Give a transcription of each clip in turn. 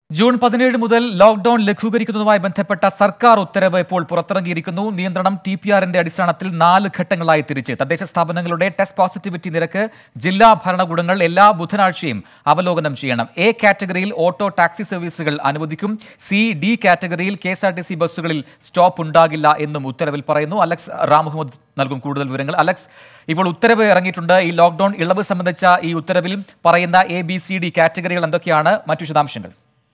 June പതിനേഴ് മുതൽ lockdown ലഘൂകരിക്കുന്നതുമായി ബന്ധപ്പെട്ട സർക്കാർ ഉത്തരവ് ഇപ്പോൾ പുറത്തിറങ്ങിയിരിക്കുന്നു നിയന്ത്രണം ടി പി ആറിന്റെ അടിസ്ഥാനത്തിൽ നാല് ഘട്ടങ്ങളായി തിരിച്ച് തദ്ദേശ സ്ഥാപനങ്ങളുടെ ടെസ്റ്റ് പോസിറ്റിവിറ്റി നിരക്ക് ജില്ലാ ഭരണകൂടങ്ങൾ എല്ലാ ബുധനാഴ്ചയും അവലോകനം ചെയ്യണം എ കാറ്റഗറിയിൽ ഓട്ടോ ടാക്സി സർവീസുകൾ അനുവദിക്കും സി ഡി കാറ്റഗറിയിൽ K S R T C ബസ്സുകളിൽ സ്റ്റോപ്പ് ഉണ്ടാകില്ല എന്നും ഉത്തരവിൽ പറയുന്നു അലക്സ് റാം മുഹമ്മദ് നൽകും കൂടുതൽ വിവരങ്ങൾ അലക്സ് ഇപ്പോൾ ഉത്തരവ് ഇറങ്ങിയിട്ടുണ്ട് ഈ ലോക്ഡൌൺ ഇളവ് സംബന്ധിച്ച ഈ ഉത്തരവിൽ പറയുന്ന എ ബി സി ഡി കാറ്റഗറികൾ എന്തൊക്കെയാണ് മറ്റു വിശദാംശങ്ങൾ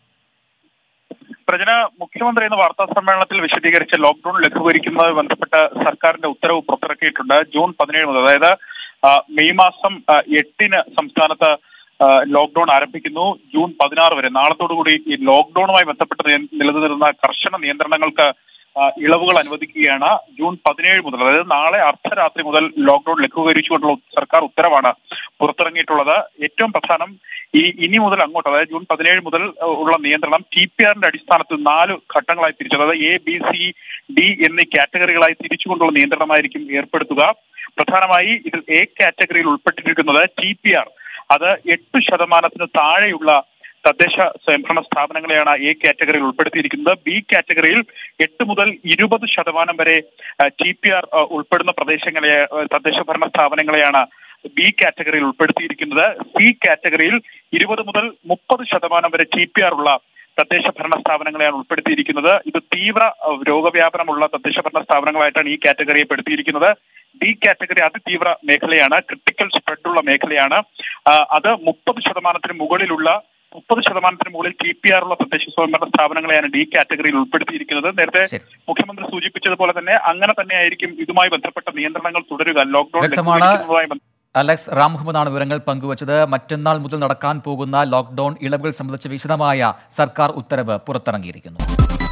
പ്രജന മുഖ്യമന്ത്രി എന്ന വാർത്താ സമ്മേളനത്തിൽ വിശദീകരിച്ച ലോക്ഡൌൺ ലഘൂകരിക്കുന്നതുമായി ബന്ധപ്പെട്ട സർക്കാരിന്റെ ഉത്തരവ് പുറത്തിറക്കിയിട്ടുണ്ട് ജൂൺ പതിനേഴ് മുതൽ അതായത് ആ, മെയ് മാസം ആ, എട്ടിന് സംസ്ഥാനത്ത് ആ, ലോക്ഡൌൺ ആരംഭിക്കുന്നു ജൂൺ പതിനാറ് വരെ നാളത്തോടുകൂടി ഈ ലോക്ഡൌണുമായി ബന്ധപ്പെട്ട് നിയ- നിലനിന്നിരുന്ന കർശന നിയന്ത്രണങ്ങൾക്ക് ആ, ഇളവുകൾ അനുവദിക്കുകയാണ് ജൂൺ പതിനേഴ് മുതൽ അതായത് നാളെ അർദ്ധരാത്രി മുതൽ ലോക്ഡൌൺ ലഘൂകരിച്ചുകൊണ്ടുള്ള സർക്കാർ ഉത്തരവാണ് പുറത്തിറങ്ങിയിട്ടുള്ളത് ഏറ്റവും പ്രധാനം ഈ ഇനി മുതൽ അങ്ങോട്ട് അതായത് ജൂൺ പതിനേഴ് മുതൽ അഹ്, ഉള്ള നിയന്ത്രണം ടി പി ആറിന്റെ അടിസ്ഥാനത്തിൽ നാല് ഘട്ടങ്ങളായി തിരിച്ചു അതായത് എ ബി സി ഡി എന്നീ കാറ്റഗറികളായി തിരിച്ചുകൊണ്ടുള്ള നിയന്ത്രണമായിരിക്കും ഏർപ്പെടുത്തുക പ്രധാനമായി ഇതിൽ എ കാറ്റഗറിയിൽ ഉൾപ്പെട്ടിരിക്കുന്നത് ടി പി ആർ അത് എട്ട് ശതമാനത്തിന് താഴെയുള്ള തദ്ദേശ സ്വയംഭരണ സ്ഥാപനങ്ങളെയാണ് എ കാറ്റഗറിയിൽ ഉൾപ്പെടുത്തിയിരിക്കുന്നത് ബി കാറ്റഗറിയിൽ എട്ട് മുതൽ ഇരുപത് ശതമാനം വരെ ടി പി ആർ ഉൾപ്പെടുന്ന പ്രദേശങ്ങളെ അഹ്, തദ്ദേശ ഭരണ സ്ഥാപനങ്ങളെയാണ് ബി കാറ്റഗറിയിൽ ഉൾപ്പെടുത്തിയിരിക്കുന്നത് സി കാറ്റഗറിയിൽ ഇരുപത് മുതൽ മുപ്പത് ശതമാനം വരെ ടി പി ആർ ഉള്ള തദ്ദേശ ഭരണ സ്ഥാപനങ്ങളെയാണ് ഉൾപ്പെടുത്തിയിരിക്കുന്നത് ഇത് തീവ്ര അഹ്, രോഗവ്യാപനമുള്ള തദ്ദേശ ഭരണ സ്ഥാപനങ്ങളായിട്ടാണ് ഈ കാറ്റഗറിയെ പെടുത്തിയിരിക്കുന്നത് ഡി കാറ്റഗറി അതിതീവ്ര മേഖലയാണ് ക്രിട്ടിക്കൽ സ്പ്രെഡ് ഉള്ള മേഖലയാണ് ആ, അത് മുപ്പത് ശതമാനത്തിന് മുകളിലുള്ള മുപ്പത് ശതമാനത്തിന് മുകളിൽ ടി പി ആർ ഉള്ള തദ്ദേശ സ്വയംഭരണ സ്ഥാപനങ്ങളെയാണ് ഡി കാറ്റഗറിയിൽ ഉൾപ്പെടുത്തിയിരിക്കുന്നത് നേരത്തെ ശരി. മുഖ്യമന്ത്രി സൂചിപ്പിച്ചതുപോലെ തന്നെ അങ്ങനെ തന്നെയായിരിക്കും ഇതുമായി ബന്ധപ്പെട്ട നിയന്ത്രണങ്ങൾ തുടരുക ലോക്ഡൌൺ വ്യക്തമാണ്. ലഘൂകരിക്കുന്നതുമായി ബന്ധ- അലക്സ് റാം മുഹമ്മദാണ് വിവരങ്ങൾ പങ്കുവച്ചത് മറ്റന്നാൾ മുതൽ നടക്കാൻ പോകുന്ന ലോക്ഡൌൺ ഇളവുകൾ സംബന്ധിച്ച വിശദമായ സർക്കാർ ഉത്തരവ് പുറത്തിറങ്ങിയിരിക്കുന്നു